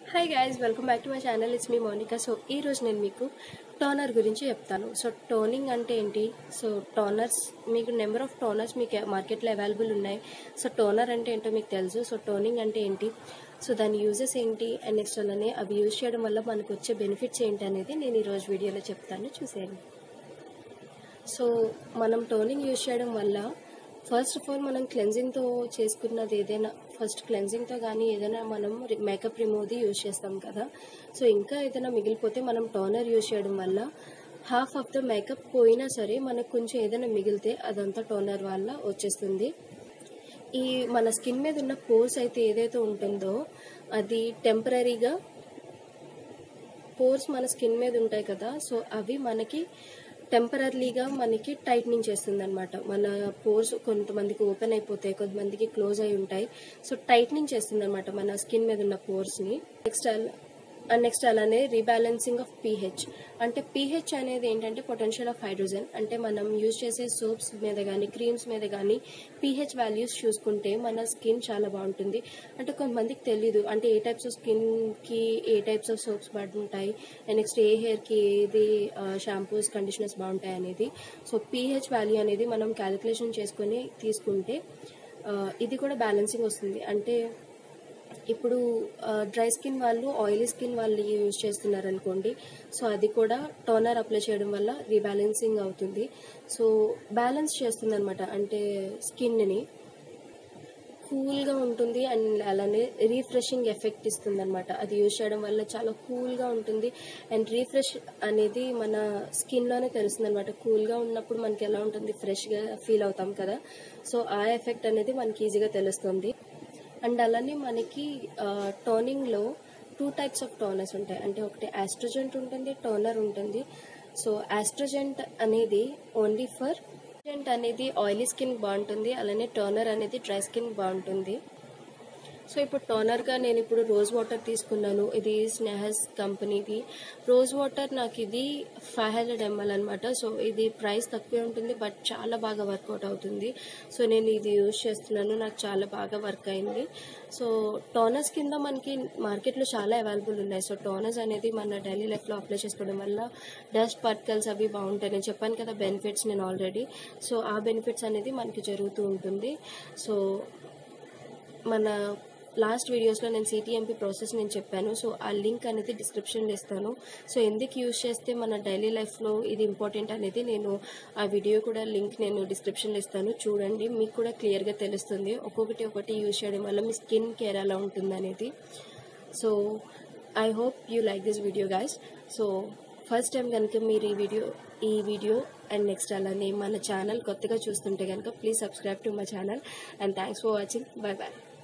hi guys welcome back to my channel it's me Monika so ఈ రోజు నేను మీకు టోనర్ గురించి చెప్తాను సో టోనింగ్ అంటే ఏంటి సో టోనర్స్ మీకు నెంబర్ ఆఫ్ టోనర్స్ మీకు మార్కెట్లో అవైలబుల్ ఉన్నాయి సో టోనర్ అంటే ఏంటో మీకు తెలుసు సో టోనింగ్ అంటే ఏంటి సో దాని యూజెస్ ఏంటి అండ్ నెక్స్ట్ అలానే అవి యూజ్ చేయడం వల్ల మనకు వచ్చే బెనిఫిట్స్ ఏంటి అనేది నేను ఈరోజు వీడియోలో చెప్తాను చూసేయండి సో మనం టోనింగ్ యూజ్ చేయడం వల్ల ఫస్ట్ ఆఫ్ ఆల్ మనం క్లెన్జింగ్తో చేసుకున్నది ఏదైనా ఫస్ట్ క్లెన్జింగ్తో కానీ ఏదైనా మనం మేకప్ రిమూవ్ది యూజ్ చేస్తాం కదా సో ఇంకా ఏదైనా మిగిలిపోతే మనం టోనర్ యూజ్ చేయడం వల్ల హాఫ్ ఆఫ్ ద మేకప్ పోయినా సరే మనకు కొంచెం ఏదైనా మిగిలితే అదంతా టోనర్ వల్ల వచ్చేస్తుంది ఈ మన స్కిన్ మీద ఉన్న పోర్స్ అయితే ఏదైతే ఉంటుందో అది టెంపరీగా పోర్స్ మన స్కిన్ మీద ఉంటాయి కదా సో అవి మనకి టెంపరీగా మనకి టైట్నింగ్ చేస్తుంది అనమాట మన పోర్స్ కొంతమందికి ఓపెన్ అయిపోతాయి కొంతమందికి క్లోజ్ అయి ఉంటాయి సో టైట్నింగ్ చేస్తుంది అనమాట మన స్కిన్ మీద ఉన్న పోర్స్ని నెక్స్ట్ నెక్స్ట్ అలానే రీబ్యాలెన్సింగ్ ఆఫ్ పీహెచ్ అంటే పీహెచ్ అనేది ఏంటంటే పొటెన్షియల్ ఆఫ్ హైడ్రోజన్ అంటే మనం యూజ్ చేసే సోప్స్ మీద కానీ క్రీమ్స్ మీద కానీ పీహెచ్ వాల్యూస్ చూసుకుంటే మన స్కిన్ చాలా బాగుంటుంది అంటే కొంతమందికి తెలీదు అంటే ఏ టైప్స్ ఆఫ్ స్కిన్కి ఏ టైప్స్ ఆఫ్ సోప్స్ బాగుంటాయి అండ్ నెక్స్ట్ ఏ హెయిర్కి ఏది షాంపూస్ కండిషనర్స్ బాగుంటాయి అనేది సో పీహెచ్ వాల్యూ అనేది మనం క్యాలిక్యులేషన్ చేసుకొని తీసుకుంటే ఆ, ఇది కూడా బ్యాలెన్సింగ్ వస్తుంది అంటే ఇప్పుడు డ్రై స్కిన్ వాళ్ళు ఆయిలీ స్కిన్ వాళ్ళు యూజ్ చేస్తున్నారు అనుకోండి సో అది కూడా టోనర్ అప్లై చేయడం వల్ల రీబ్యాలెన్సింగ్ అవుతుంది సో బ్యాలెన్స్ చేస్తుంది అనమాట అంటే స్కిన్ని కూల్గా ఉంటుంది అండ్ అలానే రీఫ్రెషింగ్ ఎఫెక్ట్ ఇస్తుంది అనమాట అది యూజ్ చేయడం వల్ల చాలా కూల్గా ఉంటుంది అండ్ రీఫ్రెష్ అనేది మన స్కిన్లోనే తెలుస్తుంది అనమాట కూల్గా ఉన్నప్పుడు మనకి ఎలా ఉంటుంది ఫ్రెష్గా ఫీల్ అవుతాం కదా సో ఆ ఎఫెక్ట్ అనేది మనకి ఈజీగా తెలుస్తుంది అండ్ అలానే మనకి టోనింగ్లో టూ టైప్స్ ఆఫ్ టోనర్స్ ఉంటాయి అంటే ఒకటి ఆస్ట్రోజెంట్ ఉంటుంది టోనర్ ఉంటుంది సో ఆస్ట్రోజెంట్ అనేది ఓన్లీ ఫర్ ఆస్ట్రోజెంట్ అనేది ఆయిలీ స్కిన్ బాగుంటుంది అలానే టోనర్ అనేది డ్రై స్కిన్ బాగుంటుంది సో ఇప్పుడు టోనర్గా నేను ఇప్పుడు రోజ్ వాటర్ తీసుకున్నాను ఇది స్నేహస్ కంపెనీది రోజ్ వాటర్ నాకు ఇది ఫైవ్ హండ్రెడ్ ఎంఎల్ అనమాట సో ఇది ప్రైస్ తక్కువే ఉంటుంది బట్ చాలా బాగా వర్కౌట్ అవుతుంది సో నేను ఇది యూజ్ చేస్తున్నాను నాకు చాలా బాగా వర్క్ అయింది సో టోనర్స్ కింద మనకి మార్కెట్లో చాలా అవైలబుల్ ఉన్నాయి సో టోనర్స్ అనేది మన డైలీ లైఫ్లో అప్లై చేసుకోవడం వల్ల డస్ట్ పార్టికల్స్ అవి బాగుంటాయి నేను చెప్పాను కదా బెనిఫిట్స్ నేను ఆల్రెడీ సో ఆ బెనిఫిట్స్ అనేది మనకి జరుగుతూ ఉంటుంది సో మన లాస్ట్ వీడియోస్లో నేను సిటీఎంపీ ప్రాసెస్ నేను చెప్పాను సో ఆ లింక్ అనేది డిస్క్రిప్షన్లో ఇస్తాను సో ఎందుకు యూజ్ చేస్తే మన డైలీ లైఫ్లో ఇది ఇంపార్టెంట్ అనేది నేను ఆ వీడియో కూడా లింక్ నేను డిస్క్రిప్షన్లో ఇస్తాను చూడండి మీకు కూడా క్లియర్గా తెలుస్తుంది ఒక్కొక్కటి ఒకటి యూజ్ చేయడం వల్ల మీ స్కిన్ కేర్ ఎలా ఉంటుంది అనేది so I hope you like this video guys so first time కనుక మీరు ఈ వీడియో ఈ వీడియో అండ్ నెక్స్ట్ అలానే మన ఛానల్ కొత్తగా చూస్తుంటే కనుక please subscribe to my channel and thanks for watching bye bye